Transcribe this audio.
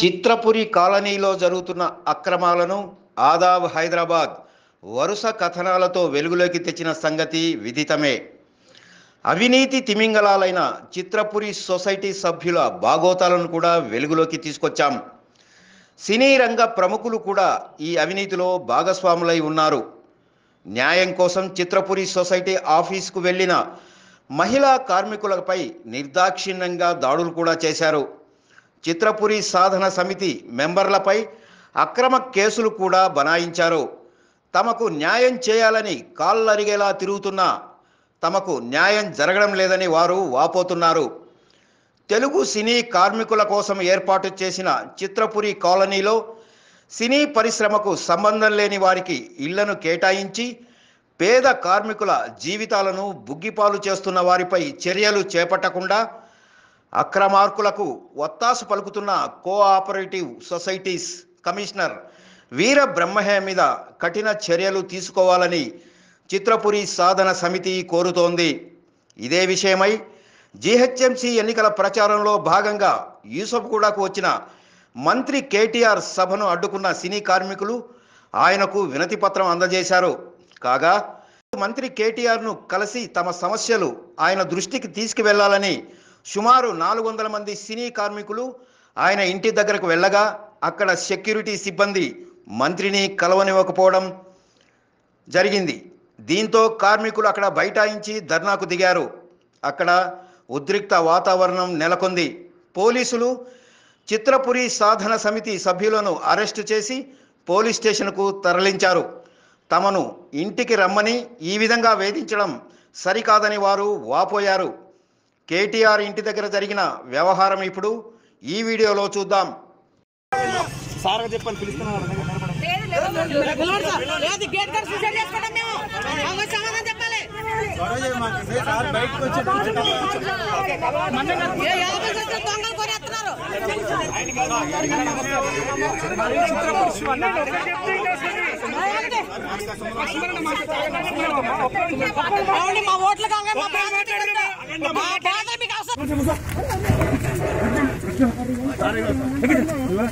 చిత్రపురి కాలనీలో జరుగుతున్న అక్రమాలను ఆదాబ్ హైదరాబాద్ వరుస కథనాలతో వెలుగులోకి తెచ్చిన సంగతి విదితమే అవినీతి తిమింగలాలైన చిత్రపురి సొసైటీ సభ్యుల బాగోతాలను కూడా వెలుగులోకి తీసుకొచ్చాం సినీ రంగ ప్రముఖులు కూడా ఈ అవినీతిలో భాగస్వాములై ఉన్నారు న్యాయం కోసం చిత్రపురి సొసైటీ ఆఫీసుకు వెళ్ళిన మహిళా కార్మికులపై నిర్దాక్షిణ్యంగా దాడులు కూడా చేశారు చిత్రపురి సాధన సమితి మెంబర్లపై అక్రమ కేసులు కూడా బనాయించారు తమకు న్యాయం చేయాలని కాళ్ళరిగేలా తిరుగుతున్నా తమకు న్యాయం జరగడం లేదని వారు వాపోతున్నారు తెలుగు సినీ కార్మికుల కోసం ఏర్పాటు చేసిన చిత్రపురి కాలనీలో సినీ పరిశ్రమకు సంబంధం లేని వారికి ఇళ్లను కేటాయించి పేద కార్మికుల జీవితాలను బుగ్గిపాలు చేస్తున్న వారిపై చర్యలు చేపట్టకుండా అక్రమార్కులకు ఒత్తాసు పలుకుతున్న కోఆపరేటివ్ సొసైటీస్ కమిషనర్ వీర బ్రహ్మహే మీద కఠిన చర్యలు తీసుకోవాలని చిత్రపురి సాధన సమితి కోరుతోంది ఇదే విషయమై జీహెచ్ఎంసీ ఎన్నికల ప్రచారంలో భాగంగా యూసఫ్గూడకు వచ్చిన మంత్రి కేటీఆర్ సభను అడ్డుకున్న సినీ కార్మికులు ఆయనకు వినతి పత్రం అందజేశారు కాగా మంత్రి కేటీఆర్ను కలిసి తమ సమస్యలు ఆయన దృష్టికి తీసుకువెళ్లాలని సుమారు నాలుగు వందల మంది సినీ కార్మికులు ఆయన ఇంటి దగ్గరకు వెళ్ళగా అక్కడ సెక్యూరిటీ సిబ్బంది మంత్రిని కలవనివ్వకపోవడం జరిగింది దీంతో కార్మికులు అక్కడ బైఠాయించి ధర్నాకు దిగారు అక్కడ ఉద్రిక్త వాతావరణం నెలకొంది పోలీసులు చిత్రపురి సాధన సమితి సభ్యులను అరెస్టు చేసి పోలీస్ స్టేషన్కు తరలించారు తమను ఇంటికి రమ్మని ఈ విధంగా వేధించడం సరికాదని వారు వాపోయారు కేటీఆర్ ఇంటి దగ్గర జరిగిన వ్యవహారం ఇప్పుడు ఈ వీడియోలో చూద్దాం సార్ చెప్పని పిలుస్తున్నారు నిలబడు సార్. లేదు గేట్ కాడ సూసైడ్ చేసుకుంటాం మేము మాకు సమాధానం చెప్పాలి సార్ బయటకు వచ్చి ఏ యాభై సంవత్సరాల దొంగలు కొనేస్తున్నారు ఏమండి, మా ఓట్లు కావాలి మా బాధలు తీరుస్తారు. మా బాధలు మీకు అవసరం